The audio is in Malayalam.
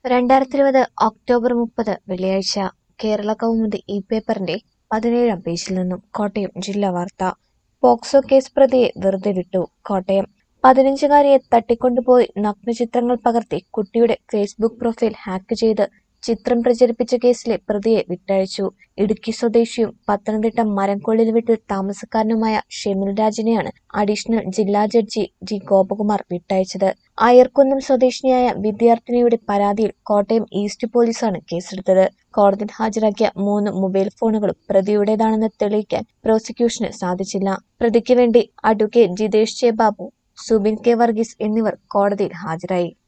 രണ്ടായിരത്തി ഇരുപത് ഒക്ടോബർ മുപ്പത് വെള്ളിയാഴ്ച കേരള കൗമുദി ഈ പേപ്പറിന്റെ പതിനേഴാം പേജിൽ നിന്നും കോട്ടയം ജില്ലാ വാർത്ത പോക്സോ കേസ് പ്രതിയെ വെറുതെ വിട്ടു കോട്ടയം പതിനഞ്ചുകാരിയെ തട്ടിക്കൊണ്ടുപോയി നഗ്നചിത്രങ്ങൾ പകർത്തി കുട്ടിയുടെ ഫേസ്ബുക്ക് പ്രൊഫൈൽ ഹാക്ക് ചെയ്ത് ചിത്രം പ്രചരിപ്പിച്ച കേസിലെ പ്രതിയെ വിട്ടയച്ചു ഇടുക്കി സ്വദേശിയും പത്തനംതിട്ട മരംകൊള്ളിൽ വീട്ടിൽ താമസക്കാരനുമായ ഷെമിൽ രാജിനെയാണ് അഡീഷണൽ ജില്ലാ ജഡ്ജി ജി ഗോപകുമാർ വിട്ടയച്ചത് അയർക്കുന്നം സ്വദേശിനിയായ വിദ്യാർത്ഥിനിയുടെ പരാതിയിൽ കോട്ടയം ഈസ്റ്റ് പോലീസാണ് കേസെടുത്തത് കോടതിയിൽ ഹാജരാക്കിയ മൂന്ന് മൊബൈൽ ഫോണുകളും പ്രതിയുടേതാണെന്ന് തെളിയിക്കാൻ പ്രോസിക്യൂഷന് സാധിച്ചില്ല പ്രതിക്ക് വേണ്ടി advocate Jithesh J Babu Subin K Varghese എന്നിവർ കോടതിയിൽ ഹാജരായി